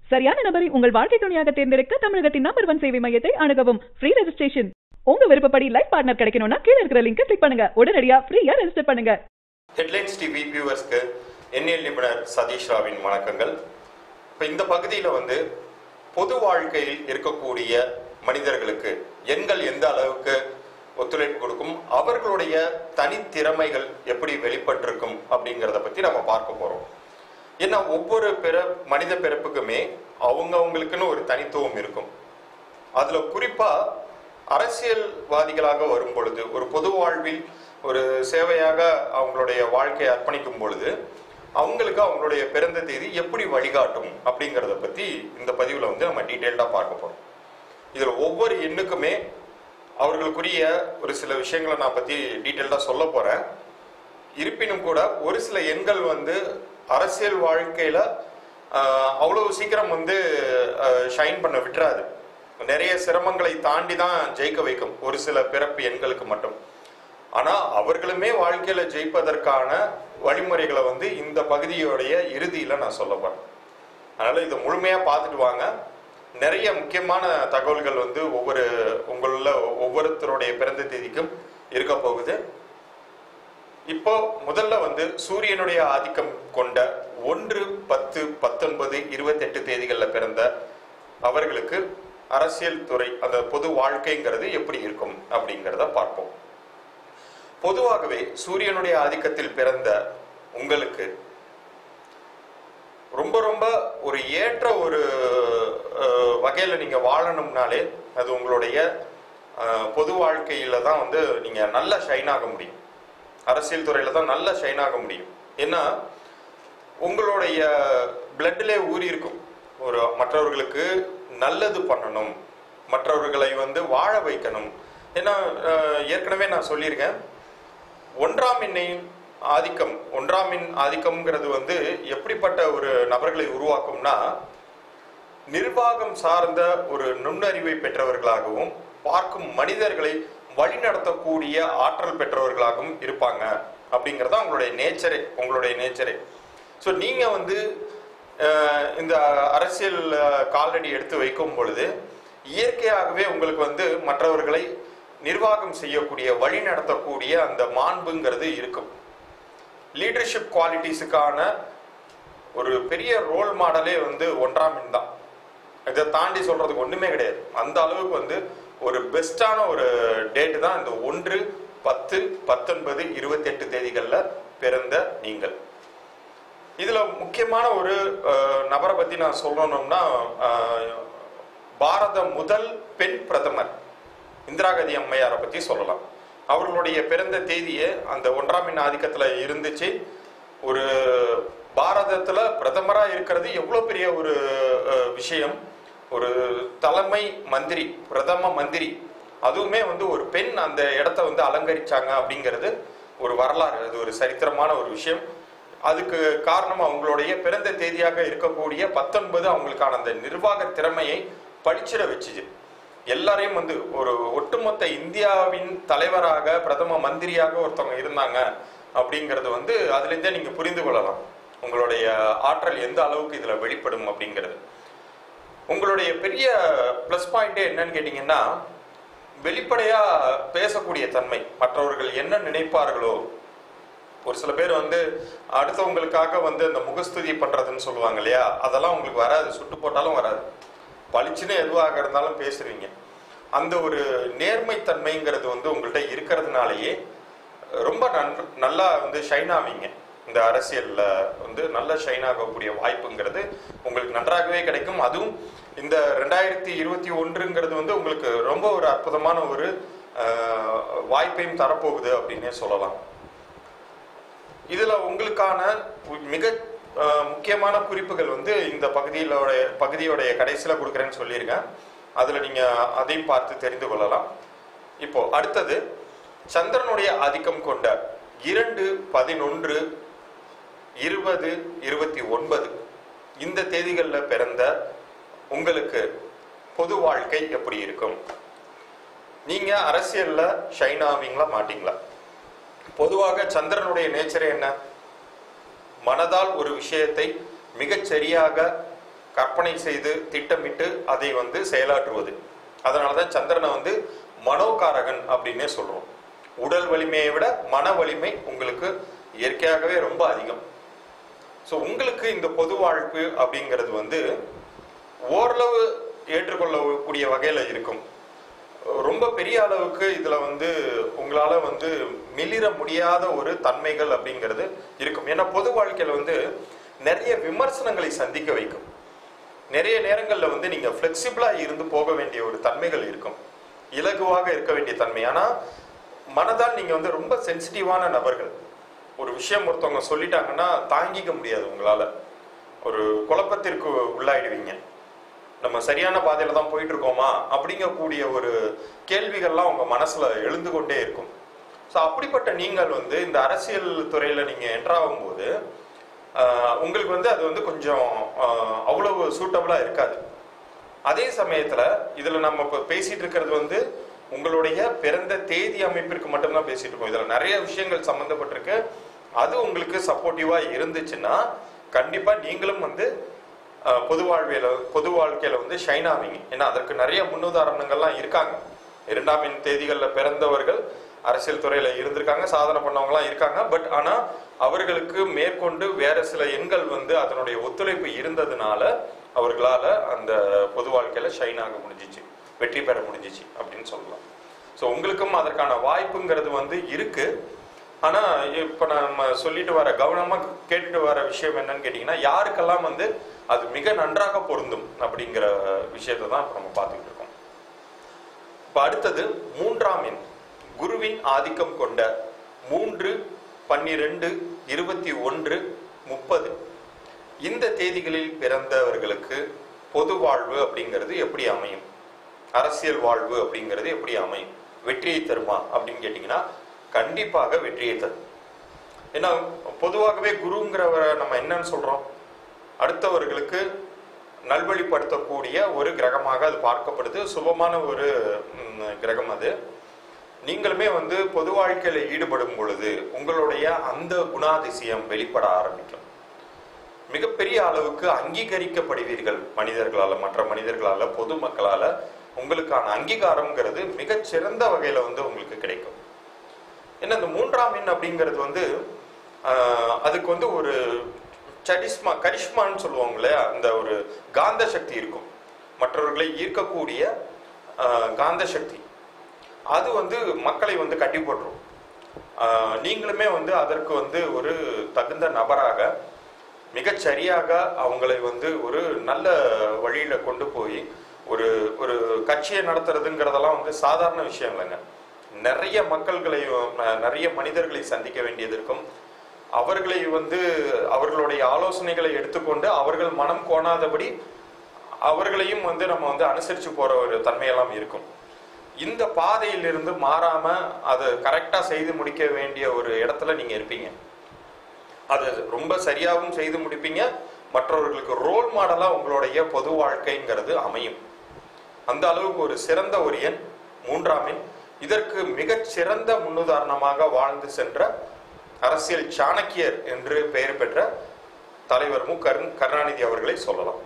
சரியான நபரை உங்கள் வாழ்க்கை துணையாக தேர்ந்தெடுக்க தமிழகத்தின் நம்பர் ஒன் சேவை மையத்தை அணுகவும் ஃப்ரீ ரெஜிஸ்ட்ரேஷன் உங்க விருப்பப்படி லைஃப் பார்ட்னர் கிடைக்கணும்னா கீழ இருக்கிற லிங்கை கிளிக் பண்ணுங்க உடனடியா ஃப்ரீயா ரெஜிஸ்டர் பண்ணுங்க ஹெட்லைன்ஸ் டிவி வியூவர்ஸ்க்கு எண்ணியல் நிபுணர் சதீஷ் ராவின் வணக்கங்கள் இப்போ இந்த பகுதியில் வந்து பொது வாழ்க்கையில் இருக்கக்கூடிய மனிதர்களுக்கு எண்கள் எந்த அளவுக்கு ஒத்துழைப்பு கொடுக்கும் அவர்களுடைய தனித்திறமைகள் எப்படி வெளிப்பட்டிருக்கும் அப்படிங்கிறத பற்றி நம்ம பார்க்க போகிறோம் ஏன்னா ஒவ்வொரு பிற மனித பிறப்புக்குமே அவங்கவுங்களுக்குன்னு ஒரு தனித்துவம் இருக்கும் அதுல குறிப்பா அரசியல்வாதிகளாக வரும் பொழுது ஒரு பொது வாழ்வில் ஒரு சேவையாக அவங்களுடைய வாழ்க்கையை அர்ப்பணிக்கும் பொழுது அவங்களுக்கு அவங்களுடைய பிறந்த தேதி எப்படி வழிகாட்டும் அப்படிங்கிறத பத்தி இந்த பதிவுல வந்து நம்ம டீட்டெயில்டா பார்க்க போறோம் இதுல ஒவ்வொரு எண்ணுக்குமே அவர்களுக்குரிய ஒரு சில விஷயங்களை நான் பத்தி டீட்டெயில்டா சொல்ல போறேன் இருப்பினும் கூட ஒரு சில எண்கள் வந்து அரசியல் வாழ்க்கையில ஆஹ், அவ்வளவு சீக்கிரம் வந்து ஷைன் பண்ண விட்டுறாது நிறைய சிரமங்களை தாண்டி தான் ஜெயிக்க வைக்கும் ஒரு சில பிறப்பு எண்களுக்கு மட்டும் ஆனா அவர்களுமே வாழ்க்கையில ஜெயிப்பதற்கான வழிமுறைகளை வந்து இந்த பகுதியோடைய இறுதியில நான் சொல்ல போறேன் அதனால இதை முழுமையா பார்த்துட்டு வாங்க நிறைய முக்கியமான தகவல்கள் வந்து ஒவ்வொரு உங்களுள்ள ஒவ்வொருத்தருடைய பிறந்த தேதிக்கும் இருக்க போகுது இப்போ முதல்ல வந்து சூரியனுடைய ஆதிக்கம் கொண்ட ஒன்று பத்து பத்தொன்பது இருபத்தெட்டு தேதிகளில் பிறந்த அவர்களுக்கு அரசியல் துறை அந்த பொது வாழ்க்கைங்கிறது எப்படி இருக்கும் அப்படிங்கிறத பார்ப்போம் பொதுவாகவே சூரியனுடைய ஆதிக்கத்தில் பிறந்த உங்களுக்கு ரொம்ப ரொம்ப ஒரு ஏற்ற ஒரு அஹ், வகையில நீங்க வாழணும்னாலே அது உங்களுடைய அஹ், பொது வாழ்க்கையில தான் வந்து நீங்க நல்லா ஷைன் ஆக முடியும் அரசியல் துறையில தான் நல்லா ஷைன் ஆக முடியும் ஏன்னா உங்களுடைய பிளட்லே ஊறி இருக்கும் ஒரு மற்றவர்களுக்கு நல்லது பண்ணணும் மற்றவர்களை வந்து வாழ வைக்கணும் ஏன்னா அஹ், ஏற்கனவே நான் சொல்லியிருக்கேன் ஒன்றாம் எண்ணின் ஆதிக்கம் ஒன்றாம் எண் ஆதிக்கம்ங்கிறது வந்து எப்படிப்பட்ட ஒரு நபர்களை உருவாக்கும்னா நிர்வாகம் சார்ந்த ஒரு நுண்ணறிவை பெற்றவர்களாகவும் பார்க்கும் மனிதர்களை வழிநடத்தக்கூடிய ஆற்றல் பெற்றவர்களாகவும் இருப்பாங்க அப்படிங்கிறது உங்களுடைய நேச்சரே உங்களுடைய நேச்சரே ஸோ நீங்க வந்து அஹ், இந்த அரசியல் அஹ், காலடி எடுத்து வைக்கும் பொழுது இயற்கையாகவே உங்களுக்கு வந்து மற்றவர்களை நிர்வாகம் செய்யக்கூடிய வழி நடத்தக்கூடிய அந்த மாண்புங்கிறது இருக்கும் லீடர்ஷிப் குவாலிட்டிஸுக்கான ஒரு பெரிய ரோல் மாடலே வந்து ஒன்றாம் எண் தான் இதை தாண்டி சொல்றதுக்கு ஒண்ணுமே கிடையாது அந்த அளவுக்கு வந்து ஒரு பெஸ்டான ஒரு டேட்டு தான் இந்த ஒன்று பத்து பத்தொன்பது இருபத்தெட்டு தேதிகளில் பிறந்த நீங்கள் இதுல முக்கியமான ஒரு அஹ், நபரை பத்தி நான் சொல்லணும்னா அஹ், பாரத முதல் பெண் பிரதமர் இந்திரா காந்தி அம்மையாரை பத்தி சொல்லலாம் அவர்களுடைய பிறந்த தேதியே அந்த ஒன்றாம் எண் ஆதிக்கத்துல இருந்துச்சு ஒரு பாரதத்துல பிரதமரா இருக்கிறது எவ்வளவு பெரிய ஒரு அஹ், விஷயம் ஒரு தலைமை மந்திரி பிரதம மந்திரி அதுவுமே வந்து ஒரு பெண் அந்த இடத்த வந்து அலங்கரிச்சாங்க அப்படிங்கிறது ஒரு வரலாறு அது ஒரு சரித்திரமான ஒரு விஷயம் அதுக்கு காரணம் அவங்களுடைய பிறந்த தேதியாக இருக்கக்கூடிய பத்தொன்பது அவங்களுக்கான அந்த நிர்வாக திறமையை பளிச்சிட வச்சுச்சு எல்லாரையும் வந்து ஒரு ஒட்டுமொத்த இந்தியாவின் தலைவராக பிரதம மந்திரியாக ஒருத்தவங்க இருந்தாங்க அப்படிங்கிறது வந்து அதுலேருந்தே நீங்க புரிந்து கொள்ளலாம் உங்களுடைய ஆற்றல் எந்த அளவுக்கு இதுல வெளிப்படும் அப்படிங்கிறது உங்களுடைய பெரிய ப்ளஸ் பாயிண்டே என்னன்னு கேட்டிங்கன்னா வெளிப்படையா பேசக்கூடிய தன்மை மற்றவர்கள் என்ன நினைப்பார்களோ ஒரு சில பேர் வந்து அடுத்தவங்களுக்காக வந்து அந்த முகஸ்துதி பண்றதுன்னு சொல்லுவாங்க இல்லையா அதெல்லாம் உங்களுக்கு வராது சுட்டு போட்டாலும் வராது பளிச்சுன்னு எதுவாக இருந்தாலும் பேசுவீங்க அந்த ஒரு நேர்மைத்தன்மைங்கிறது வந்து உங்கள்கிட்ட இருக்கிறதுனாலயே ரொம்ப நன்று நல்லா வந்து ஷைன் ஆவீங்க இந்த அரசியல்ல வந்து நல்ல ஷைன் ஆகக்கூடிய வாய்ப்புங்கிறது உங்களுக்கு நன்றாகவே கிடைக்கும் அதுவும் இந்த ரெண்டாயிரத்தி இருபத்தி ஒன்றுங்கிறது வந்து உங்களுக்கு ரொம்ப ஒரு அற்புதமான ஒரு அஹ், வாய்ப்பையும் தரப்போகுது அப்படின்னே சொல்லலாம் இதுல உங்களுக்கான மிக அஹ், முக்கியமான குறிப்புகள் வந்து இந்த பகுதியிலோட பகுதியோடைய கடைசியில கொடுக்குறேன்னு சொல்லியிருக்கேன் அதுல நீங்க அதையும் பார்த்து தெரிந்து கொள்ளலாம் இப்போ அடுத்தது சந்திரனுடைய ஆதிக்கம் கொண்ட இரண்டு பதினொன்று இருபது இருபத்தி ஒன்பது இந்த தேதிகளில் பிறந்த உங்களுக்கு பொது வாழ்க்கை எப்படி இருக்கும் நீங்க அரசியல்ல ஷைன் ஆவீங்களா மாட்டீங்களா பொதுவாக சந்திரனுடைய நேச்சரே என்ன மனதால் ஒரு விஷயத்தை மிகச் சரியாக கற்பனை செய்து திட்டமிட்டு அதை வந்து செயலாற்றுவது அதனால தான் சந்திரனை வந்து மனோகாரகன் அப்படின்னே சொல்றோம் உடல் வலிமையை விட மன வலிமை உங்களுக்கு இயற்கையாகவே ரொம்ப அதிகம் ஸோ உங்களுக்கு இந்த பொது வாழ்வு அப்படிங்கிறது வந்து ஓரளவு ஏற்றுக்கொள்ளக்கூடிய வகையில் இருக்கும் ரொம்ப பெரிய அளவுக்கு இதுல வந்து உங்களால வந்து மிளிர முடியாத ஒரு தன்மைகள் அப்படிங்கிறது இருக்கும் ஏன்னா பொது வாழ்க்கையில வந்து நிறைய விமர்சனங்களை சந்திக்க வைக்கும் நிறைய நேரங்கள்ல வந்து நீங்க ஃபிளெக்சிபிளா இருந்து போக வேண்டிய ஒரு தன்மைகள் இருக்கும் இலகுவாக இருக்க வேண்டிய தன்மை ஆனா மனதால் நீங்க வந்து ரொம்ப சென்சிட்டிவான நபர்கள் ஒரு விஷயம் ஒருத்தவங்க சொல்லிட்டாங்கன்னா தாங்கிக்க முடியாது உங்களால ஒரு குழப்பத்திற்கு உள்ளாயிடுவீங்க நம்ம சரியான பாதையில தான் போயிட்டு இருக்கோமா அப்படிங்கக்கூடிய ஒரு கேள்விகள்லாம் உங்க மனசுல எழுந்து கொண்டே இருக்கும் ஸோ அப்படிப்பட்ட நீங்கள் வந்து இந்த அரசியல் துறையில நீங்க என்ட்ராகும் போது ஆஹ், உங்களுக்கு வந்து அது வந்து கொஞ்சம் ஆஹ், அவ்வளவு சூட்டபிளா இருக்காது அதே சமயத்துல இதுல நம்ம இப்ப பேசிட்டு இருக்கிறது வந்து உங்களுடைய பிறந்த தேதி அமைப்பிற்கு மட்டும்தான் பேசிட்டு இருக்கோம் இதுல நிறைய விஷயங்கள் சம்பந்தப்பட்டிருக்கு அது உங்களுக்கு சப்போர்ட்டிவா இருந்துச்சுன்னா கண்டிப்பா நீங்களும் வந்து அஹ், பொது வாழ்வியல பொது வாழ்க்கையில வந்து ஷைன் ஆவீங்க ஏன்னா அதற்கு நிறைய முன்னுதாரணங்கள்லாம் இருக்காங்க இரண்டாம் எண் தேதிகளில் பிறந்தவர்கள் அரசியல் துறையில இருந்திருக்காங்க சாதனை பண்ணவங்கலாம் இருக்காங்க பட் ஆனா அவர்களுக்கு மேற்கொண்டு வேற சில எண்கள் வந்து அதனுடைய ஒத்துழைப்பு இருந்ததுனால அவர்களால அந்த பொது வாழ்க்கையில ஷைன் ஆக முடிஞ்சிச்சு வெற்றி பெற முடிஞ்சிச்சு அப்படின்னு சொல்லலாம் ஸோ உங்களுக்கும் அதற்கான வாய்ப்புங்கிறது வந்து இருக்கு ஆனா இப்ப நம்ம சொல்லிட்டு வர கவனமா கேட்டுட்டு வர விஷயம் என்னன்னு கேட்டீங்கன்னா யாருக்கெல்லாம் வந்து அது மிக நன்றாக பொருந்தும் அப்படிங்கிற விஷயத்தை தான் இப்ப நம்ம பார்த்துக்கிட்டு இருக்கோம் இப்ப அடுத்தது மூன்றாம் எண் குருவின் ஆதிக்கம் கொண்ட மூன்று பன்னிரெண்டு இருபத்தி ஒன்று முப்பது இந்த தேதிகளில் பிறந்தவர்களுக்கு பொது வாழ்வு அப்படிங்கிறது எப்படி அமையும் அரசியல் வாழ்வு அப்படிங்கிறது எப்படி அமையும் வெற்றியை தருமா அப்படின்னு கேட்டிங்கன்னா கண்டிப்பாக வெற்றியை தரும் ஏன்னா பொதுவாகவே குருங்கிறவரை நம்ம என்னன்னு சொல்றோம் அடுத்தவர்களுக்கு நல்வழிப்படுத்தக்கூடிய ஒரு கிரகமாக அது பார்க்கப்படுது சுபமான ஒரு ம், கிரகம் அது நீங்களுமே வந்து பொது வாழ்க்கையில ஈடுபடும் பொழுது உங்களுடைய அந்த குணாதிசயம் வெளிப்பட ஆரம்பிக்கும் மிகப்பெரிய அளவுக்கு அங்கீகரிக்கப்படுவீர்கள் மனிதர்களால மற்ற மனிதர்களால பொதுமக்களால உங்களுக்கான அங்கீகாரம்ங்கிறது மிகச் சிறந்த வகையில வந்து உங்களுக்கு கிடைக்கும் ஏன்னா இந்த மூன்றாம் எண் அப்படிங்கிறது வந்து ஆஹ், அதுக்கு வந்து ஒரு சரிஸ்மா கரிஷ்மான்னு சொல்லுவாங்க இல்லையா அந்த ஒரு காந்த சக்தி இருக்கும் மற்றவர்களை ஈர்க்கக்கூடிய ஆஹ், காந்த சக்தி அது வந்து மக்களை வந்து கட்டி போட்டுரும் ஆஹ், நீங்களுமே வந்து அதற்கு வந்து ஒரு தகுந்த நபராக மிகச் சரியாக அவங்களை வந்து ஒரு நல்ல வழியில கொண்டு போய் ஒரு ஒரு கட்சியை நடத்துறதுங்கிறதெல்லாம் வந்து சாதாரண விஷயம் இல்லைங்க நிறைய மக்கள்களையும் ந- நிறைய மனிதர்களை சந்திக்க வேண்டியது இருக்கும் அவர்களை வந்து அவர்களுடைய ஆலோசனைகளை எடுத்துக்கொண்டு அவர்கள் மனம் கோணாதபடி அவர்களையும் வந்து நம்ம வந்து அனுசரிச்சு போற ஒரு தன்மையெல்லாம் இருக்கும் இந்த பாதையிலிருந்து மாறாம அதை கரெக்டா செய்து முடிக்க வேண்டிய ஒரு இடத்துல நீங்க இருப்பீங்க அது ரொம்ப சரியாகவும் செய்து முடிப்பீங்க மற்றவர்களுக்கு ரோல் மாடலா உங்களுடைய பொது வாழ்க்கைங்கிறது அமையும் அந்த அளவுக்கு ஒரு சிறந்த ஒரு எண் மூன்றாம் எண் இதற்கு மிகச் சிறந்த முன்னுதாரணமாக வாழ்ந்து சென்ற அரசியல் சாணக்கியர் என்று பெயர் பெற்ற தலைவர் மு கருண் கருணாநிதி அவர்களை சொல்லலாம்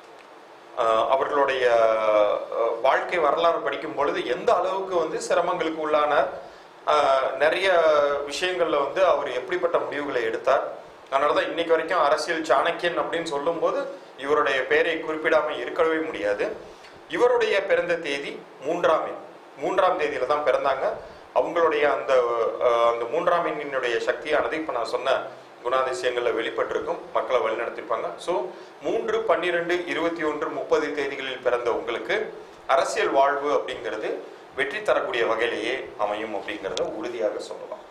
ஆஹ் அவர்களுடைய ஆஹ் வாழ்க்கை வரலாறு படிக்கும் பொழுது எந்த அளவுக்கு வந்து சிரமங்களுக்கு உள்ளானார் ஆஹ் நிறைய விஷயங்கள்ல வந்து அவர் எப்படிப்பட்ட முடிவுகளை எடுத்தார் அதனாலதான் இன்னைக்கு வரைக்கும் அரசியல் சாணக்கியன் அப்படின்னு சொல்லும்போது இவருடைய பெயரை குறிப்பிடாம இருக்கவே முடியாது இவருடைய பிறந்த தேதி மூன்றாம் எண் மூன்றாம் தேதியில தான் பிறந்தாங்க அவங்களுடைய அந்த ஆஹ் அந்த மூன்றாம் எண்ணினுடைய சக்தியானது இப்ப நான் சொன்ன குணாதிசயங்கள்ல வெளிப்பட்டிருக்கும் மக்களை வழிநடத்திருப்பாங்க ஸோ மூன்று பன்னிரெண்டு இருபத்தி ஒன்று முப்பது தேதிகளில் பிறந்த உங்களுக்கு அரசியல் வாழ்வு அப்படிங்கிறது வெற்றி தரக்கூடிய வகையிலேயே அமையும் அப்படிங்கிறத உறுதியாக சொல்லலாம்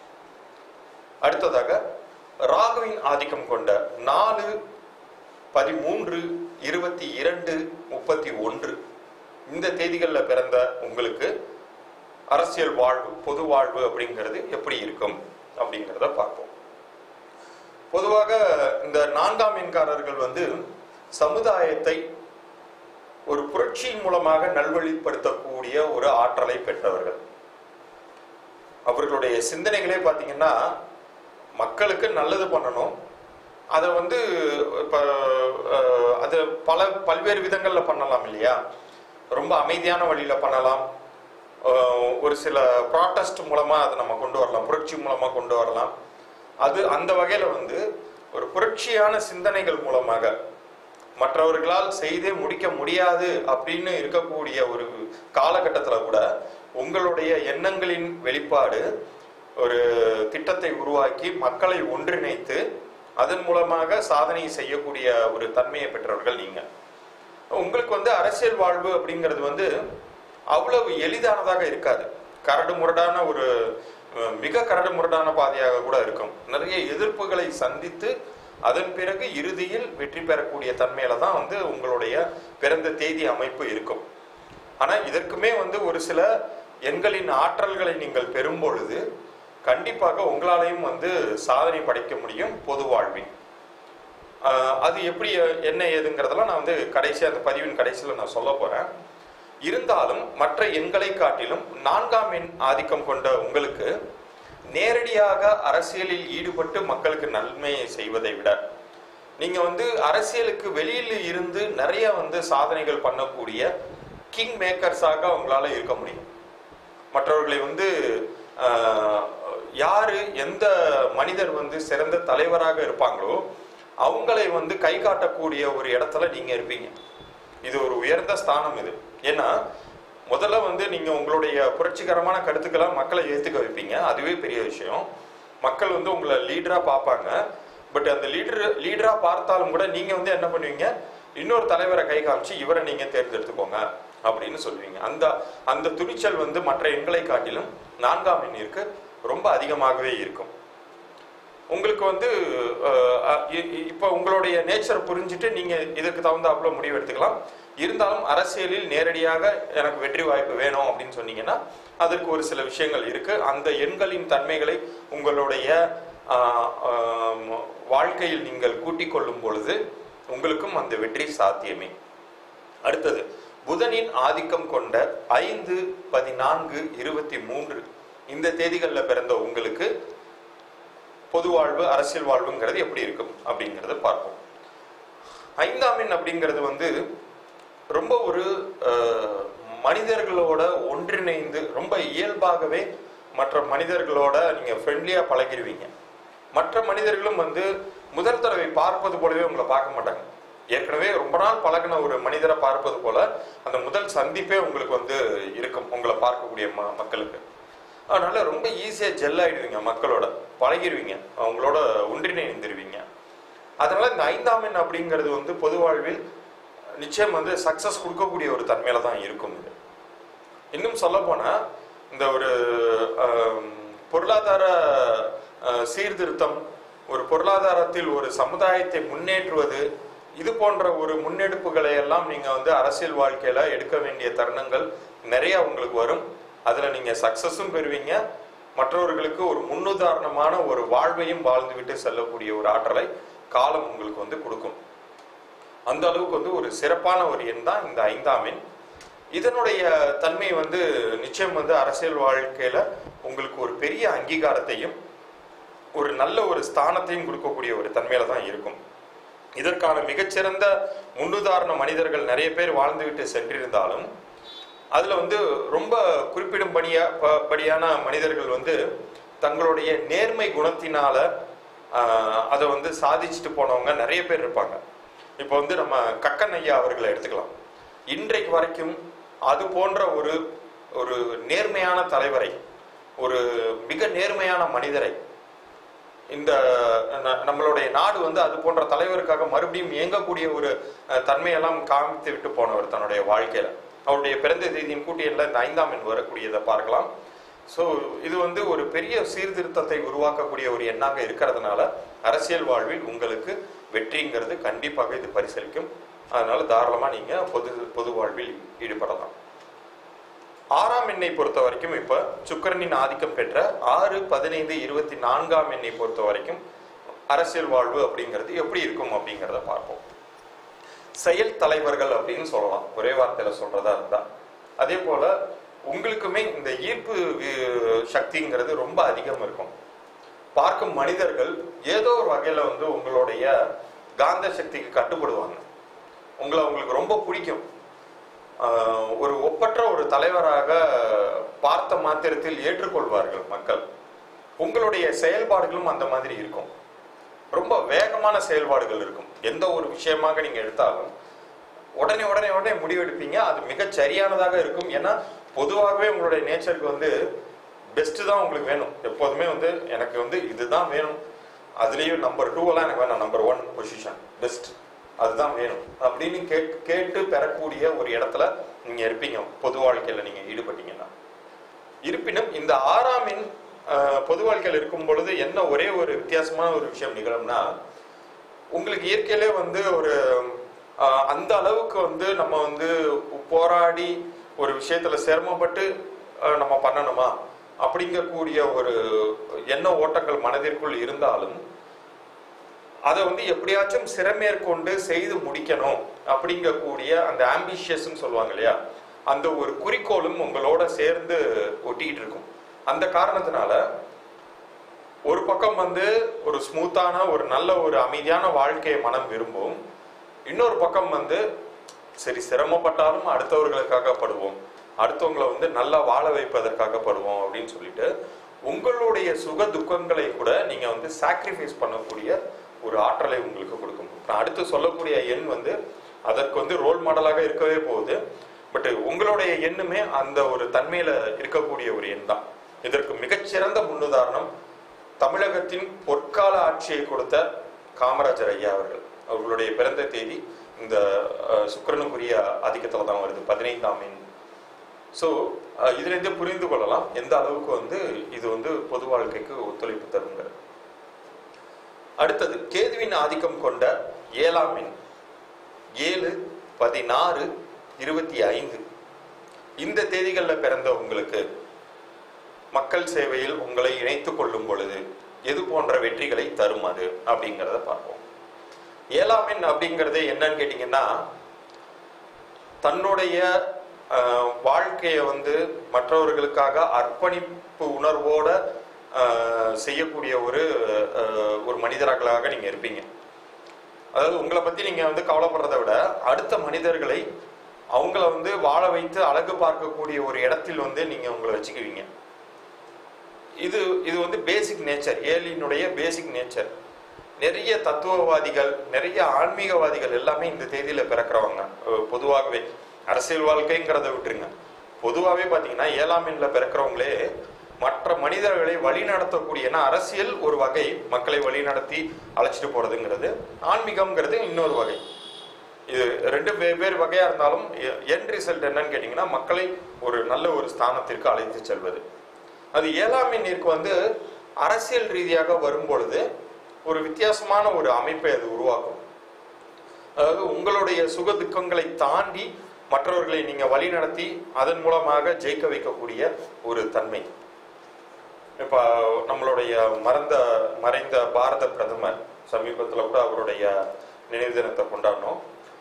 அடுத்ததாக ராகுவின் ஆதிக்கம் கொண்ட நாலு பதிமூன்று இருபத்தி இரண்டு முப்பத்தி ஒன்று இந்த தேதிகளில் பிறந்த உங்களுக்கு அரசியல் வாழ்வு பொது வாழ்வு அப்படிங்கிறது எப்படி இருக்கும் அப்படிங்கிறத பார்ப்போம் பொதுவாக இந்த நான்காம் எண்காரர்கள் வந்து சமுதாயத்தை ஒரு புரட்சியின் மூலமாக நல்வழிப்படுத்தக்கூடிய ஒரு ஆற்றலை பெற்றவர்கள் அவர்களுடைய சிந்தனைகளே பார்த்தீங்கன்னா மக்களுக்கு நல்லது பண்ணணும் அதை வந்து இப்போ அது பல பல்வேறு விதங்களில் பண்ணலாம் இல்லையா ரொம்ப அமைதியான வழியில் பண்ணலாம் அஹ் ஒரு சில ப்ராட்டஸ்ட் மூலமாக அதை நம்ம கொண்டு வரலாம் புரட்சி மூலமாக கொண்டு வரலாம் அது அந்த வகையில் வந்து ஒரு புரட்சியான சிந்தனைகள் மூலமாக மற்றவர்களால் செய்தே முடிக்க முடியாது அப்படின்னு இருக்கக்கூடிய ஒரு காலகட்டத்தில் கூட உங்களுடைய எண்ணங்களின் வெளிப்பாடு ஒரு திட்டத்தை உருவாக்கி மக்களை ஒன்றிணைத்து அதன் மூலமாக சாதனை செய்யக்கூடிய ஒரு தன்மையை பெற்றவர்கள் நீங்க உங்களுக்கு வந்து அரசியல் வாழ்வு அப்படிங்கிறது வந்து அவ்வளவு எளிதானதாக இருக்காது கரடு முரடான ஒரு அஹ், மிக கரடு முரடான பாதையாக கூட இருக்கும் நிறைய எதிர்ப்புகளை சந்தித்து அதன் பிறகு இறுதியில் வெற்றி பெறக்கூடிய தன்மையில தான் வந்து உங்களுடைய பிறந்த தேதி அமைப்பு இருக்கும் ஆனா இதற்குமே வந்து ஒரு சில எண்களின் ஆற்றல்களை நீங்கள் பெறும் பொழுது கண்டிப்பாக உங்களாலையும் வந்து சாதனை படைக்க முடியும் பொது வாழ்வில் ஆஹ் அது எப்படி என்ன ஏதுங்கிறதெல்லாம் நான் வந்து கடைசி அந்த பதிவின் கடைசியில் நான் சொல்ல போறேன் இருந்தாலும் மற்ற எண்களை காட்டிலும் நான்காம் எண் ஆதிக்கம் கொண்ட உங்களுக்கு நேரடியாக அரசியலில் ஈடுபட்டு மக்களுக்கு நன்மையை செய்வதை விட நீங்க வந்து அரசியலுக்கு வெளியில் இருந்து நிறைய வந்து சாதனைகள் பண்ணக்கூடிய கிங் மேக்கர்ஸாக உங்களால இருக்க முடியும் மற்றவர்களை வந்து ஆஹ், யாரு எந்த மனிதர் வந்து சிறந்த தலைவராக இருப்பாங்களோ அவங்களை வந்து கை காட்டக்கூடிய ஒரு இடத்துல நீங்க இருப்பீங்க இது ஒரு உயர்ந்த ஸ்தானம் இது ஏன்னா முதல்ல வந்து நீங்க உங்களுடைய புரட்சிகரமான கருத்துக்களை மக்களை ஏத்துக்க வைப்பீங்க அதுவே பெரிய விஷயம் மக்கள் வந்து உங்களை லீடரா பார்ப்பாங்க பட் அந்த லீடர் லீடரா பார்த்தாலும் கூட நீங்க வந்து என்ன பண்ணுவீங்க இன்னொரு தலைவரை கை காமிச்சு இவரை நீங்க தேர்ந்தெடுத்துக்கோங்க அப்படின்னு சொல்லுவீங்க அந்த அந்த துணிச்சல் வந்து மற்ற எண்களை காட்டிலும் நான்காம் எண்ணிற்கு ரொம்ப அதிகமாகவே இருக்கும் உங்களுக்கு வந்து அஹ், அஹ், இ- இ- இப்போ உங்களுடைய நேச்சர் புரிஞ்சுட்டு நீங்க இதுக்கு தகுந்தாப்புல முடிவு எடுத்துக்கலாம் இருந்தாலும் அரசியலில் நேரடியாக எனக்கு வெற்றி வாய்ப்பு வேணும் அப்படின்னு சொன்னீங்கன்னா அதற்கு ஒரு சில விஷயங்கள் இருக்கு அந்த எண்களின் தன்மைகளை உங்களுடைய ஆஹ், ஆம், வாழ்க்கையில் நீங்கள் கூட்டிக் கொள்ளும் பொழுது உங்களுக்கும் அந்த வெற்றி சாத்தியமே அடுத்தது புதனின் ஆதிக்கம் கொண்ட ஐந்து பதினான்கு இருபத்தி மூன்று இந்த தேதிகளில் பிறந்த உங்களுக்கு பொது வாழ்வு அரசியல் வாழ்வுங்கிறது எப்படி இருக்கும் அப்படிங்கிறத பார்ப்போம் ஐந்தாம் எண் அப்படிங்கிறது வந்து ரொம்ப ஒரு அஹ், மனிதர்களோட ஒன்றிணைந்து ரொம்ப இயல்பாகவே மற்ற மனிதர்களோட நீங்க ஃப்ரெண்ட்லியா பழகிடுவீங்க மற்ற மனிதர்களும் வந்து முதல் தடவை பார்ப்பது போலவே உங்களை பார்க்க மாட்டாங்க ஏற்கனவே ரொம்ப நாள் பழகின ஒரு மனிதரை பார்ப்பது போல அந்த முதல் சந்திப்பே உங்களுக்கு வந்து இருக்கும் உங்களை பார்க்கக்கூடிய ம- மக்களுக்கு அதனால ரொம்ப ஈஸியா ஜெல் ஆயிடுவீங்க மக்களோட பழகிடுவீங்க அவங்களோட ஒன்றிணைந்துருவீங்க அதனால இந்த ஐந்தாம் எண் அப்படிங்கிறது வந்து பொது வாழ்வில் நிச்சயம் வந்து சக்சஸ் கொடுக்கக்கூடிய ஒரு தன்மையில தான் இருக்கும் இது இன்னும் சொல்ல போனா இந்த ஒரு ஆம், பொருளாதார அஹ், சீர்திருத்தம் ஒரு பொருளாதாரத்தில் ஒரு சமுதாயத்தை முன்னேற்றுவது இது போன்ற ஒரு முன்னெடுப்புகளை எல்லாம் நீங்க வந்து அரசியல் வாழ்க்கையில எடுக்க வேண்டிய தருணங்கள் நிறைய உங்களுக்கு வரும் அதுல நீங்க சக்சஸும் பெறுவீங்க மற்றவர்களுக்கு ஒரு முன்னுதாரணமான ஒரு வாழ்வையும் வாழ்ந்துவிட்டு செல்லக்கூடிய ஒரு ஆற்றலை காலம் உங்களுக்கு வந்து கொடுக்கும் அந்த அளவுக்கு வந்து ஒரு சிறப்பான ஒரு எண் தான் இந்த ஐந்தாம் எண் இதனுடைய தன்மை வந்து நிச்சயம் வந்து அரசியல் வாழ்க்கையில உங்களுக்கு ஒரு பெரிய அங்கீகாரத்தையும் ஒரு நல்ல ஒரு ஸ்தானத்தையும் கொடுக்கக்கூடிய ஒரு தன்மையில தான் இருக்கும் இதற்கான மிகச்சிறந்த முன்னுதாரண மனிதர்கள் நிறைய பேர் வாழ்ந்துவிட்டு சென்றிருந்தாலும் அதுல வந்து ரொம்ப குறிப்பிடும்படியா ப- படியான மனிதர்கள் வந்து தங்களுடைய நேர்மை குணத்தினால ஆஹ், அதை வந்து சாதிச்சுட்டு போனவங்க நிறைய பேர் இருப்பாங்க இப்போ வந்து நம்ம கக்கன் ஐயா அவர்களை எடுத்துக்கலாம் இன்றைக்கு வரைக்கும் அது போன்ற ஒரு ஒரு நேர்மையான தலைவரை ஒரு மிக நேர்மையான மனிதரை இந்த ந- நம்மளுடைய நாடு வந்து அது போன்ற தலைவருக்காக மறுபடியும் இயங்கக்கூடிய ஒரு அஹ், தன்மையெல்லாம் காமித்து விட்டு போனவர் தன்னுடைய வாழ்க்கையில அவருடைய பிறந்த தேதியின் கூட்டியல்ல இந்த ஐந்தாம் எண் வரக்கூடியதை பார்க்கலாம் ஸோ இது வந்து ஒரு பெரிய சீர்திருத்தத்தை உருவாக்கக்கூடிய ஒரு எண்ணாக இருக்கிறதுனால அரசியல் வாழ்வில் உங்களுக்கு வெற்றிங்கிறது கண்டிப்பாக இது பரிசளிக்கும் அதனால தாராளமா நீங்க பொது பொது வாழ்வில் ஈடுபடலாம் ஆறாம் எண்ணை பொறுத்த வரைக்கும் இப்ப சுக்கிரனின் ஆதிக்கம் பெற்ற ஆறு பதினைந்து இருபத்தி நான்காம் எண்ணை பொறுத்த வரைக்கும் அரசியல் வாழ்வு அப்படிங்கிறது எப்படி இருக்கும் அப்படிங்கிறத பார்ப்போம் செயல் தலைவர்கள் அப்படின்னு சொல்லலாம் ஒரே வார்த்தையில சொல்றதா இருந்தா அதே போல உங்களுக்குமே இந்த ஈர்ப்பு வி- சக்திங்கிறது ரொம்ப அதிகம் இருக்கும் பார்க்கும் மனிதர்கள் ஏதோ ஒரு வகையில வந்து உங்களுடைய காந்த சக்திக்கு கட்டுப்படுவாங்க உங்களை உங்களுக்கு ரொம்ப பிடிக்கும் ஆஹ் ஒரு ஒப்பற்ற ஒரு தலைவராக பார்த்த மாத்திரத்தில் ஏற்றுக்கொள்வார்கள் மக்கள் உங்களுடைய செயல்பாடுகளும் அந்த மாதிரி இருக்கும் ரொம்ப வேகமான செயல்பாடுகள் இருக்கும் எந்த ஒரு விஷயமாக நீங்க எடுத்தாலும் உடனே உடனே உடனே முடிவெடுப்பீங்க அது மிகச் சரியானதாக இருக்கும் ஏன்னா பொதுவாகவே உங்களுடைய நேச்சருக்கு வந்து பெஸ்ட் தான் உங்களுக்கு வேணும் எப்போதுமே வந்து எனக்கு வந்து இதுதான் வேணும் அதுலேயும் நம்பர் டூவெல்லாம் எனக்கு வேணாம் நம்பர் ஒன் பொசிஷன் பெஸ்ட் அதுதான் வேணும் அப்படின்னு கேட் கேட்டு பெறக்கூடிய ஒரு இடத்துல நீங்க இருப்பீங்க பொது வாழ்க்கையில நீங்க ஈடுபட்டீங்கன்னா இருப்பினும் இந்த ஆறாம் எண் ஆஹ், பொது வாழ்க்கையில் இருக்கும் பொழுது என்ன ஒரே ஒரு வித்தியாசமான ஒரு விஷயம் நிகழும்னா உங்களுக்கு இயற்கையிலே வந்து ஒரு ஆஹ், அந்த அளவுக்கு வந்து நம்ம வந்து போராடி ஒரு விஷயத்துல சிரமப்பட்டு ஆஹ், நம்ம பண்ணணுமா அப்படிங்கக்கூடிய ஒரு எண்ண ஓட்டங்கள் மனதிற்குள் இருந்தாலும் அதை வந்து எப்படியாச்சும் சிறமேற்கொண்டு செய்து முடிக்கணும் அப்படிங்கக்கூடிய அந்த ஆம்பிஷியஸ்ன்னு சொல்லுவாங்க இல்லையா அந்த ஒரு குறிக்கோளும் உங்களோட சேர்ந்து ஒட்டிக்கிட்டு இருக்கும் அந்த காரணத்தினால ஒரு பக்கம் வந்து ஒரு ஸ்மூத்தான ஒரு நல்ல ஒரு அமைதியான வாழ்க்கையை மனம் விரும்பும் இன்னொரு பக்கம் வந்து சரி சிரமப்பட்டாலும் அடுத்தவர்களுக்காக படுவோம் அடுத்தவங்களை வந்து நல்லா வாழ வைப்பதற்காக படுவோம் அப்படின்னு சொல்லிட்டு உங்களுடைய சுக துக்கங்களை கூட நீங்க வந்து சாக்ரிஃபைஸ் பண்ணக்கூடிய ஒரு ஆற்றலை உங்களுக்கு கொடுக்கும் நான் அடுத்து சொல்லக்கூடிய எண் வந்து அதற்கு வந்து ரோல் மாடலாக இருக்கவே போகுது பட் உங்களுடைய எண்ணுமே அந்த ஒரு தன்மையில இருக்கக்கூடிய ஒரு எண் தான் இதற்கு மிகச்சிறந்த முன்னுதாரணம் தமிழகத்தின் பொற்கால ஆட்சியை கொடுத்த காமராஜர் ஐயா அவர்கள் அவர்களுடைய பிறந்த தேதி இந்த அஹ், சுக்கிரனுக்குரிய ஆதிக்கத்துல தான் வருது பதினைந்தாம் எண் ஸோ இதுலேருந்து புரிந்து கொள்ளலாம் எந்த அளவுக்கு வந்து இது வந்து பொது வாழ்க்கைக்கு ஒத்துழைப்பு தருங்கிறது அடுத்தது கேதுவின் ஆதிக்கம் கொண்ட ஏழாம் எண் ஏழு பதினாறு இருபத்தி ஐந்து இந்த தேதிகளில் பிறந்த உங்களுக்கு மக்கள் சேவையில் உங்களை இணைத்துக் கொள்ளும் பொழுது எது போன்ற வெற்றிகளை தரும் அது அப்படிங்கிறத பார்ப்போம் ஏழாம் எண் அப்படிங்கிறது என்னன்னு கேட்டிங்கன்னா தன்னுடைய ஆஹ், வாழ்க்கையை வந்து மற்றவர்களுக்காக அர்ப்பணிப்பு உணர்வோட ஆஹ், செய்யக்கூடிய ஒரு ஆஹ், ஒரு மனிதர்களாக நீங்க இருப்பீங்க அதாவது உங்களை பத்தி நீங்க வந்து கவலைப்படுறதை விட அடுத்த மனிதர்களை அவங்கள வந்து வாழ வைத்து அழகு பார்க்கக்கூடிய ஒரு இடத்தில் வந்து நீங்க உங்களை வச்சுக்குவீங்க இது இது வந்து பேசிக் நேச்சர் ஏலியினுடைய பேசிக் நேச்சர் நிறைய தத்துவவாதிகள் நிறைய ஆன்மீகவாதிகள் எல்லாமே இந்த தேதியில பிறக்கிறவங்க அஹ் பொதுவாகவே அரசியல் வாழ்க்கைங்கிறத விட்டுருங்க பொதுவாகவே பார்த்தீங்கன்னா ஏழாம் எண்ணில் பிறக்கிறவங்களே மற்ற மனிதர்களை வழி நடத்தக்கூடிய ஏன்னா அரசியல் ஒரு வகை மக்களை வழி நடத்தி அழைச்சிட்டு போறதுங்கிறது ஆன்மீகம்ங்கிறது இன்னொரு வகை இது ரெண்டு வெவ்வேறு வகையா இருந்தாலும் என் ரிசல்ட் என்னன்னு கேட்டிங்கன்னா மக்களை ஒரு நல்ல ஒரு ஸ்தானத்திற்கு அழைத்து செல்வது அது ஏழாம் எண்ணிற்கு வந்து அரசியல் ரீதியாக வரும் பொழுது ஒரு வித்தியாசமான ஒரு அமைப்பை அது உருவாக்கும் அதாவது உங்களுடைய சுக துக்கங்களை தாண்டி மற்றவர்களை நீங்க வழி நடத்தி அதன் மூலமாக ஜெயிக்க வைக்கக்கூடிய ஒரு தன்மை இப்ப நம்மளுடைய மறந்த மறைந்த பாரத பிரதமர் சமீபத்துல கூட அவருடைய நினைவு தினத்தை கொண்டாடினோம்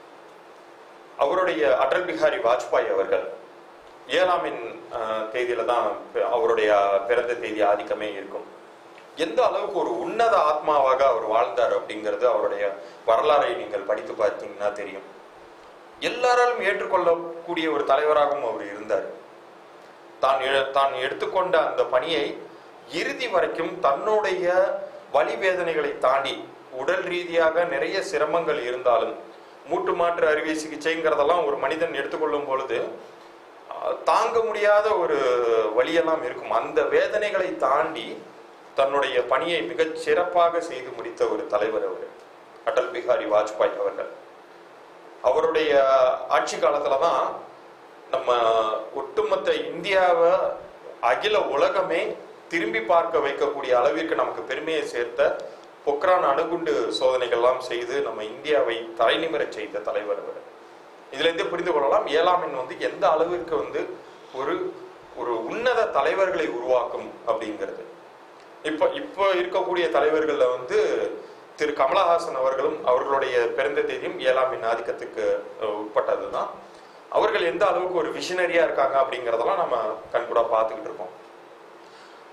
அவருடைய அடல் பிஹாரி வாஜ்பாய் அவர்கள் ஏழாம் எண் அஹ், தேதியில தான் பி- அவருடைய பிறந்த தேதி ஆதிக்கமே இருக்கும் எந்த அளவுக்கு ஒரு உன்னத ஆத்மாவாக அவர் வாழ்ந்தார் அப்படிங்கிறது அவருடைய வரலாறை நீங்கள் படித்து பார்த்தீங்கன்னா தெரியும் எல்லாராலும் ஏற்றுக்கொள்ளக்கூடிய ஒரு தலைவராகவும் அவர் இருந்தார் தான் எ- தான் எடுத்துக்கொண்ட அந்த பணியை இறுதி வரைக்கும் தன்னுடைய வலி வேதனைகளை தாண்டி உடல் ரீதியாக நிறைய சிரமங்கள் இருந்தாலும் மூட்டு மாற்று அறுவை சிகிச்சைங்கிறதெல்லாம் ஒரு மனிதன் எடுத்துக்கொள்ளும் பொழுது அஹ், தாங்க முடியாத ஒரு வழியெல்லாம் இருக்கும் அந்த வேதனைகளை தாண்டி தன்னுடைய பணியை மிகச் சிறப்பாக செய்து முடித்த ஒரு தலைவர் அவர் அடல் பிஹாரி வாஜ்பாய் அவர்கள் அவருடைய ஆட்சி காலத்துல தான் நம்ம ஒட்டுமொத்த இந்தியாவை அகில உலகமே திரும்பி பார்க்க வைக்கக்கூடிய அளவிற்கு நமக்கு பெருமையை சேர்த்த பொக்ரான் அணுகுண்டு சோதனைகள்லாம் செய்து நம்ம இந்தியாவை தலைநிமிரச் செய்த தலைவர் அவர் இதுல இருந்து புரிந்து கொள்ளலாம் ஏழாம் எண் வந்து எந்த அளவிற்கு வந்து ஒரு ஒரு உன்னத தலைவர்களை உருவாக்கும் அப்படிங்கிறது இப்போ இப்போ இருக்கக்கூடிய தலைவர்கள்ல வந்து திரு கமலஹாசன் அவர்களும் அவர்களுடைய பிறந்த தேதியும் ஏழாம் எண் ஆதிக்கத்துக்கு அஹ், உட்பட்டதுதான் அவர்கள் எந்த அளவுக்கு ஒரு விஷனரியா இருக்காங்க அப்படிங்கிறதெல்லாம் நம்ம கண்கூடா பார்த்துக்கிட்டு இருக்கோம்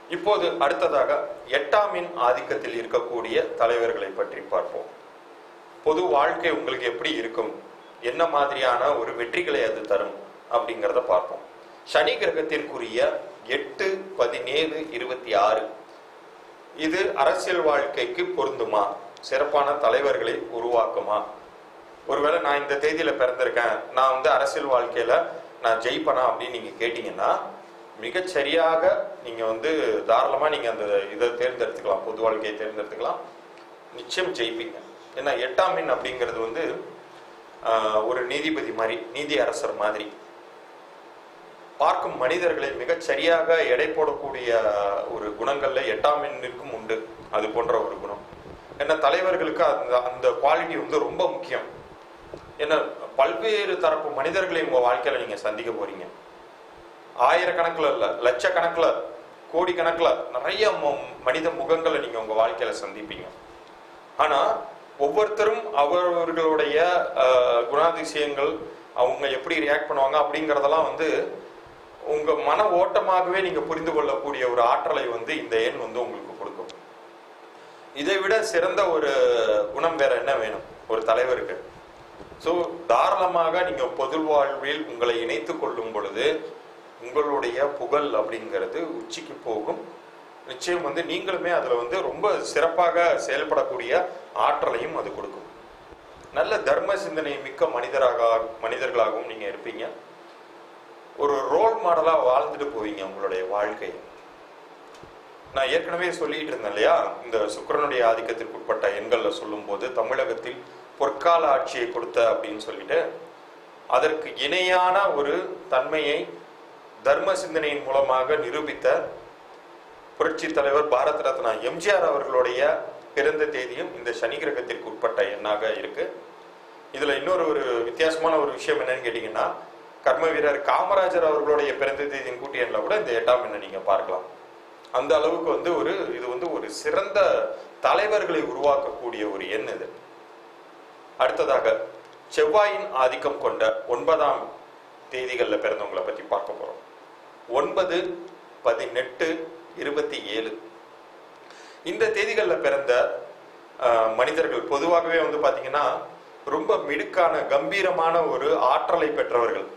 இப்போது அடுத்ததாக எட்டாம் எண் ஆதிக்கத்தில் இருக்கக்கூடிய தலைவர்களை பற்றி பார்ப்போம் பொது வாழ்க்கை உங்களுக்கு எப்படி இருக்கும் என்ன மாதிரியான ஒரு வெற்றிகளை அது தரும் அப்படிங்கிறத பார்ப்போம் சனி கிரகத்திற்குரிய எட்டு பதினேழு இருபத்தி ஆறு இது அரசியல் வாழ்க்கைக்கு பொருந்துமா சிறப்பான தலைவர்களை உருவாக்குமா ஒருவேளை நான் இந்த தேதியில பிறந்திருக்கேன் நான் வந்து அரசியல் வாழ்க்கையில நான் ஜெயிப்பனா அப்படின்னு நீங்க கேட்டீங்கன்னா மிகச் சரியாக நீங்க வந்து தாராளமா நீங்க அந்த இதை தேர்ந்தெடுத்துக்கலாம் பொது வாழ்க்கையை தேர்ந்தெடுத்துக்கலாம் நிச்சயம் ஜெயிப்பீங்க ஏன்னா எட்டாம் எண் அப்படிங்கிறது வந்து ஆஹ், ஒரு நீதிபதி மாதிரி நீதி அரசர் மாதிரி பார்க்கும் மனிதர்களை மிகச் சரியாக எடை போடக்கூடிய ஒரு குணங்கள்ல எட்டாம் எண்ணிற்கும் உண்டு அது போன்ற ஒரு குணம் ஏன்னா தலைவர்களுக்கு அந்த அந்த குவாலிட்டி வந்து ரொம்ப முக்கியம் ஏன்னா பல்வேறு தரப்பு மனிதர்களை உங்க வாழ்க்கையில நீங்க சந்திக்க போறீங்க ஆயிரக்கணக்கில் இல்ல லட்சக்கணக்கில் கோடிக்கணக்கில் நிறைய ம- மனித முகங்களை நீங்க உங்க வாழ்க்கையில சந்திப்பீங்க ஆனா ஒவ்வொருத்தரும் அவர்களுடைய அஹ், குணாதிசயங்கள் அவங்க எப்படி ரியாக்ட் பண்ணுவாங்க அப்படிங்கறதெல்லாம் வந்து உங்க மன ஓட்டமாகவே நீங்க புரிந்து கொள்ளக்கூடிய ஒரு ஆற்றலை வந்து இந்த எண் வந்து உங்களுக்கு கொடுக்கும் இதை விட சிறந்த ஒரு குணம் வேற என்ன வேணும் ஒரு தலைவருக்கு ஸோ தாராளமாக நீங்க பொது வாழ்வில் உங்களை இணைத்துக் கொள்ளும் பொழுது உங்களுடைய புகழ் அப்படிங்கிறது உச்சிக்கு போகும் நிச்சயம் வந்து நீங்களுமே அதுல வந்து ரொம்ப சிறப்பாக செயல்படக்கூடிய ஆற்றலையும் அது கொடுக்கும் நல்ல தர்ம சிந்தனை மிக்க மனிதராக மனிதர்களாகவும் நீங்க இருப்பீங்க ஒரு ரோல் மாடலா வாழ்ந்துட்டு போவீங்க உங்களுடைய வாழ்க்கையை நான் ஏற்கனவே சொல்லிட்டு இருந்தேன் இல்லையா இந்த சுக்கிரனுடைய ஆதிக்கத்திற்கு உட்பட்ட எண்கள்ல சொல்லும்போது தமிழகத்தில் பொற்கால ஆட்சியை கொடுத்த அப்படின்னு சொல்லிட்டு அதற்கு இணையான ஒரு தன்மையை தர்ம சிந்தனையின் மூலமாக நிரூபித்த புரட்சி தலைவர் பாரத ரத்னா எம்ஜிஆர் அவர்களுடைய பிறந்த தேதியும் இந்த சனி கிரகத்திற்கு உட்பட்ட எண்ணாக இருக்கு இதுல இன்னொரு ஒரு வித்தியாசமான ஒரு விஷயம் என்னன்னு கேட்டீங்கன்னா கர்ம வீரர் காமராஜர் அவர்களுடைய பிறந்த தேதியின் கூட்டி எண்ணில் கூட இந்த எட்டாம் எண்ணை நீங்க பார்க்கலாம் அந்த அளவுக்கு வந்து ஒரு இது வந்து ஒரு சிறந்த தலைவர்களை உருவாக்கக்கூடிய ஒரு எண் இது அடுத்ததாக செவ்வாயின் ஆதிக்கம் கொண்ட ஒன்பதாம் தேதிகளில் பிறந்தவங்களை பற்றி பார்க்க போறோம் ஒன்பது பதினெட்டு இருபத்தி ஏழு இந்த தேதிகளில் பிறந்த அஹ், மனிதர்கள் பொதுவாகவே வந்து பாத்தீங்கன்னா ரொம்ப மிடுக்கான கம்பீரமான ஒரு ஆற்றலை பெற்றவர்கள்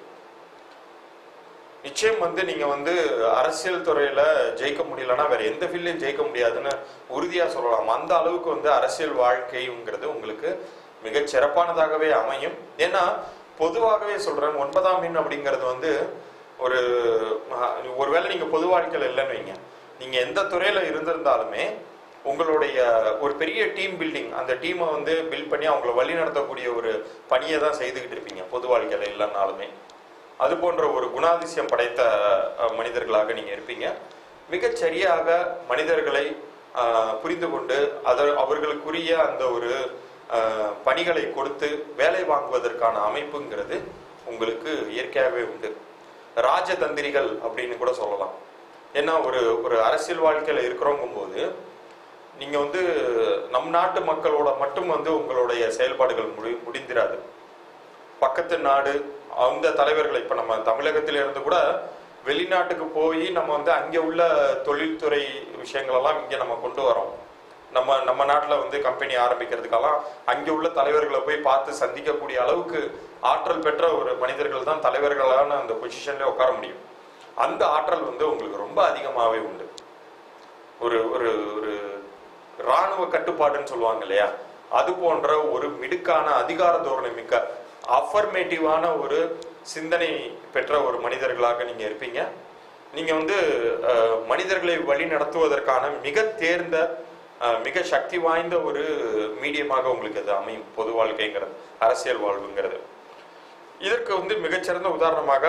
நிச்சயம் வந்து நீங்க வந்து அரசியல் துறையில ஜெயிக்க முடியலன்னா வேற எந்த ஃபீல்ட்லயும் ஜெயிக்க முடியாதுன்னு உறுதியா சொல்லலாம் அந்த அளவுக்கு வந்து அரசியல் வாழ்க்கைங்கிறது உங்களுக்கு மிகச் சிறப்பானதாகவே அமையும் ஏன்னா பொதுவாகவே சொல்றேன் ஒன்பதாம் எண் அப்படிங்கிறது வந்து ஒரு அஹ், ஒருவேளை நீங்க பொது வாழ்க்கையில இல்லைன்னு வைங்க நீங்க எந்த துறையில இருந்திருந்தாலுமே உங்களுடைய ஒரு பெரிய டீம் பில்டிங் அந்த டீமை வந்து பில்ட் பண்ணி அவங்கள வழி நடத்தக்கூடிய ஒரு பணியை தான் செய்துக்கிட்டு இருப்பீங்க பொது வாழ்க்கையில இல்லைனாலுமே அது போன்ற ஒரு குணாதிசயம் படைத்த அஹ், மனிதர்களாக நீங்க இருப்பீங்க மிகச் சரியாக மனிதர்களை அஹ், புரிந்து கொண்டு அத அவர்களுக்குரிய அந்த ஒரு அஹ், பணிகளை கொடுத்து வேலை வாங்குவதற்கான அமைப்புங்கிறது உங்களுக்கு இயற்கையாகவே உண்டு ராஜதந்திரிகள் அப்படின்னு கூட சொல்லலாம் ஏன்னா ஒரு ஒரு அரசியல் வாழ்க்கையில இருக்கிறோங்கும் போது நீங்க வந்து நம் நாட்டு மக்களோட மட்டும் வந்து உங்களுடைய செயல்பாடுகள் முடி முடிந்திராது பக்கத்து நாடு அந்த தலைவர்களை இப்ப நம்ம தமிழகத்தில இருந்து கூட வெளிநாட்டுக்கு போய் நம்ம வந்து அங்க உள்ள தொழில்துறை விஷயங்கள் எல்லாம் இங்க நம்ம கொண்டு வரோம் நம்ம நம்ம நாட்டுல வந்து கம்பெனி ஆரம்பிக்கிறதுக்கெல்லாம் அங்க உள்ள தலைவர்களை போய் பார்த்து சந்திக்கக்கூடிய அளவுக்கு ஆற்றல் பெற்ற ஒரு மனிதர்கள் தான் தலைவர்களான அந்த பொசிஷன்ல உட்கார முடியும் அந்த ஆற்றல் வந்து உங்களுக்கு ரொம்ப அதிகமாவே உண்டு ஒரு ஒரு ஒரு ராணுவ கட்டுப்பாடுன்னு சொல்லுவாங்க இல்லையா அது போன்ற ஒரு மிடுக்கான அதிகார தோரணை மிக்க அஃபர்மேட்டிவான ஒரு சிந்தனை பெற்ற ஒரு மனிதர்களாக நீங்க இருப்பீங்க நீங்க வந்து அஹ், மனிதர்களை வழி நடத்துவதற்கான மிக தேர்ந்த அஹ், மிக சக்தி வாய்ந்த ஒரு மீடியமாக உங்களுக்கு அது அமையும் பொது வாழ்க்கைங்கிறது அரசியல் வாழ்வுங்கிறது இதற்கு வந்து மிகச்சிறந்த உதாரணமாக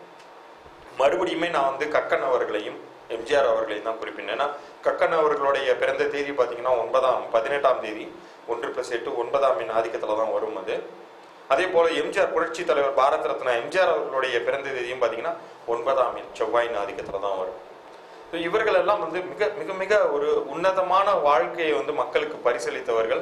மறுபடியுமே நான் வந்து கக்கன் அவர்களையும் எம்ஜிஆர் அவர்களையும் தான் குறிப்பிட்டேன் ஏன்னா கக்கன் அவர்களுடைய பிறந்த தேதி பார்த்தீங்கன்னா ஒன்பதாம் பதினெட்டாம் தேதி ஒன்று பிளஸ் எட்டு ஒன்பதாம் எண் ஆதிக்கத்தில் தான் வரும் அது அதே போல எம்ஜிஆர் புரட்சி தலைவர் பாரத ரத்னா எம்ஜிஆர் அவர்களுடைய பிறந்த தேதியும் பார்த்தீங்கன்னா ஒன்பதாம் எண் செவ்வாயின் ஆதிக்கத்தில் தான் வரும் So இவர்கள் எல்லாம் வந்து மிக மிக மிக ஒரு உன்னதமான வாழ்க்கையை வந்து மக்களுக்கு பரிசளித்தவர்கள்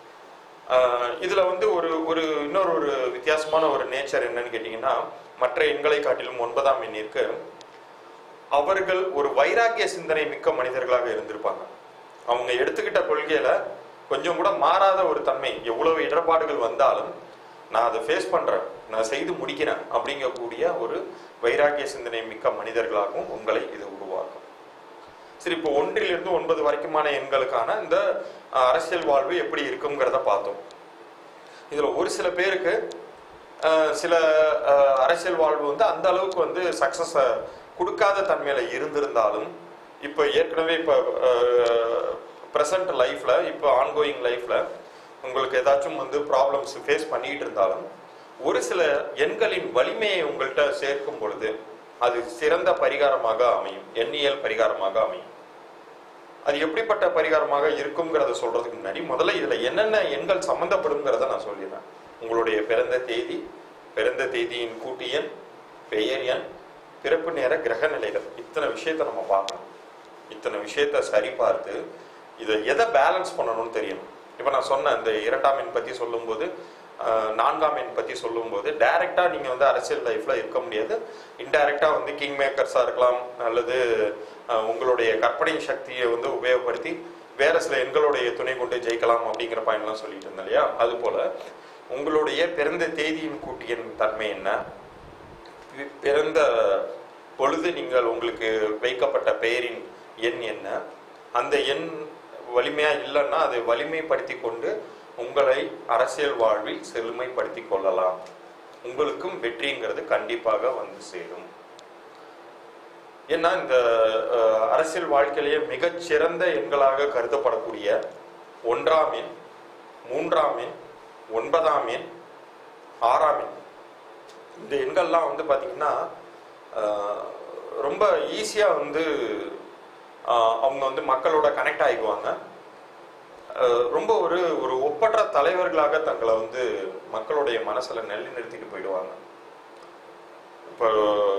ஆஹ் இதுல வந்து ஒரு ஒரு இன்னொரு ஒரு வித்தியாசமான ஒரு நேச்சர் என்னன்னு கேட்டீங்கன்னா மற்ற எண்களை காட்டிலும் ஒன்பதாம் எண்ணிற்கு அவர்கள் ஒரு வைராக்கிய சிந்தனை மிக்க மனிதர்களாக இருந்திருப்பாங்க அவங்க எடுத்துக்கிட்ட கொள்கையில கொஞ்சம் கூட மாறாத ஒரு தன்மை எவ்வளவு இடர்பாடுகள் வந்தாலும் நான் அதை ஃபேஸ் பண்றேன் நான் செய்து முடிக்கிறேன் அப்படிங்கக்கூடிய ஒரு வைராக்கிய சிந்தனை மிக்க மனிதர்களாகவும் உங்களை இது உருவாக்கும் சரி இப்போ ஒன்றிலிருந்து ஒன்பது வரைக்குமான எண்களுக்கான இந்த அஹ், அரசியல் வாழ்வு எப்படி இருக்குங்கிறத பார்த்தோம் இதுல ஒரு சில பேருக்கு அஹ், சில அஹ், அரசியல் வாழ்வு வந்து அந்த அளவுக்கு வந்து சக்சஸ் கொடுக்காத தன்மையில இருந்திருந்தாலும் இப்போ ஏற்கனவே இப்போ ப்ரெசன்ட் லைஃப்ல இப்போ ஆன்கோயிங் லைஃப்ல உங்களுக்கு ஏதாச்சும் வந்து ப்ராப்ளம்ஸ் ஃபேஸ் பண்ணிட்டு இருந்தாலும் ஒரு சில எண்களின் வலிமையை உங்கள்கிட்ட சேர்க்கும் பொழுது அது சிறந்த பரிகாரமாக அமையும் எண்ணியல் பரிகாரமாக அமையும் அது எப்படிப்பட்ட பரிகாரமாக இருக்குங்கிறத சொல்றதுக்கு முன்னாடி முதல்ல இதுல என்னென்ன எண்கள் சம்பந்தப்படுங்கிறத நான் சொல்லிடுறேன் உங்களுடைய பிறந்த தேதி பிறந்த தேதியின் கூட்டு எண் பெயர் எண் பிறப்பு நேர கிரக நிலைகள் இத்தனை விஷயத்த நம்ம பார்க்கணும் இத்தனை விஷயத்த சரி பார்த்து இதை எதை பேலன்ஸ் பண்ணணும்னு தெரியும் இப்போ நான் சொன்ன இந்த இரண்டாம் எண் பத்தி சொல்லும்போது ஆஹ், நான்காம் எண் பத்தி சொல்லும்போது டைரக்டா நீங்க வந்து அரசியல் லைஃப்ல இருக்க முடியாது இன்டைரக்டா வந்து கிங் மேக்கர்ஸா இருக்கலாம் அல்லது ஆஹ், உங்களுடைய கற்பனை சக்தியை வந்து உபயோகப்படுத்தி வேற சில எண்களுடைய துணை கொண்டு ஜெயிக்கலாம் அப்படிங்கிற பாயிண்ட்லாம் சொல்லிட்டு இருந்தேன் இல்லையா அது போல உங்களுடைய பிறந்த தேதியின் கூட்டியின் தன்மை என்ன பி- பிறந்த பொழுது நீங்கள் உங்களுக்கு வைக்கப்பட்ட பெயரின் எண் என்ன அந்த எண் வலிமையா இல்லைன்னா அதை வலிமைப்படுத்தி கொண்டு உங்களை அரசியல் வாழ்வில் செழுமைப்படுத்தி கொள்ளலாம் உங்களுக்கும் வெற்றிங்கிறது கண்டிப்பாக வந்து சேரும் ஏன்னா இந்த அஹ், அரசியல் வாழ்க்கையிலேயே மிகச் சிறந்த எண்களாக கருதப்படக்கூடிய ஒன்றாம் எண் மூன்றாம் எண் ஒன்பதாம் எண் ஆறாம் எண் இந்த எண்கள்லாம் வந்து பாத்தீங்கன்னா ஆஹ், ரொம்ப ஈஸியாக வந்து ஆஹ், அவங்க வந்து மக்களோட கனெக்ட் ஆகிக்குவாங்க ஆஹ், ரொம்ப ஒரு ஒரு ஒப்பற்ற தலைவர்களாக தங்களை வந்து மக்களுடைய மனசுல நெல்லி நிறுத்திட்டு போயிடுவாங்க இப்போ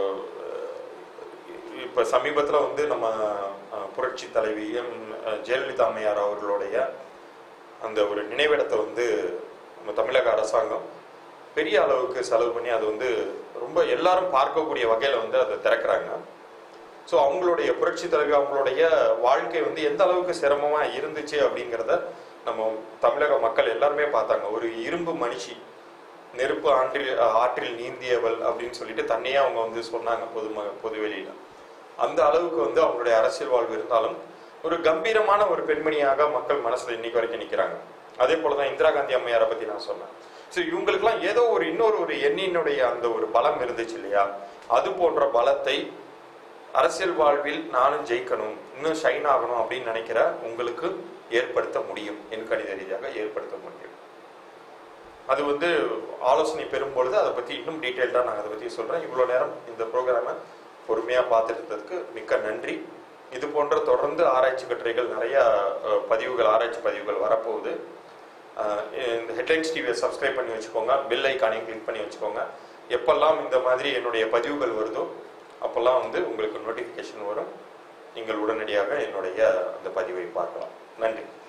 இப்போ சமீபத்தில் வந்து நம்ம ஆஹ், புரட்சி தலைவி எம் ஆஹ், ஜெயலலிதா அம்மையார் அவர்களுடைய அந்த ஒரு நினைவிடத்தை வந்து நம்ம தமிழக அரசாங்கம் பெரிய அளவுக்கு செலவு பண்ணி அது வந்து ரொம்ப எல்லாரும் பார்க்கக்கூடிய வகையில வந்து அதை திறக்கிறாங்க ஸோ அவங்களுடைய புரட்சி தலைவி அவங்களுடைய வாழ்க்கை வந்து எந்த அளவுக்கு சிரமமா இருந்துச்சு அப்படிங்கிறத நம்ம தமிழக மக்கள் எல்லாருமே பார்த்தாங்க ஒரு இரும்பு மனுஷி நெருப்பு ஆற்றில் ஆற்றில் நீந்தியவள் அப்படின்னு சொல்லிட்டு தன்னையே அவங்க வந்து சொன்னாங்க பொதும பொதுவெளியில அந்த அளவுக்கு வந்து அவங்களுடைய அரசியல் வாழ்வு இருந்தாலும் ஒரு கம்பீரமான ஒரு பெண்மணியாக மக்கள் மனசுல இன்னைக்கு வரைக்கும் நிக்கிறாங்க அதே போலதான் இந்திரா காந்தி அம்மையாரை பத்தி நான் சொன்னேன் ஸோ இவங்களுக்குலாம் ஏதோ ஒரு இன்னொரு ஒரு எண்ணினுடைய அந்த ஒரு பலம் இருந்துச்சு இல்லையா அது போன்ற பலத்தை அரசியல் வாழ்வில் நானும் ஜெயிக்கணும் இன்னும் ஷைன் ஆகணும் அப்படின்னு நினைக்கிற உங்களுக்கு ஏற்படுத்த முடியும் என் கணித ரீதியாக ஏற்படுத்த முடியும் அது வந்து ஆலோசனை பெறும் பொழுது அதை பத்தி இன்னும் டீட்டெயில்டாக நான் அதை பத்தி சொல்றேன் இவ்வளோ நேரம் இந்த ப்ரோக்ராமை பொறுமையா பார்த்துட்டு இருந்ததுக்கு மிக்க நன்றி இது போன்ற தொடர்ந்து ஆராய்ச்சி கட்டுரைகள் நிறைய அஹ், பதிவுகள் ஆராய்ச்சி பதிவுகள் வரப்போகுது அஹ், இந்த ஹெட்லைன்ஸ் டிவியை சப்ஸ்கிரைப் பண்ணி வச்சுக்கோங்க பெல் ஐக்கானையும் கிளிக் பண்ணி வச்சுக்கோங்க எப்பெல்லாம் இந்த மாதிரி என்னுடைய பதிவுகள் வருதோ அப்பெல்லாம் வந்து உங்களுக்கு நோட்டிஃபிகேஷன் வரும் நீங்கள் உடனடியாக என்னுடைய அந்த பதிவை பார்க்கலாம் நன்றி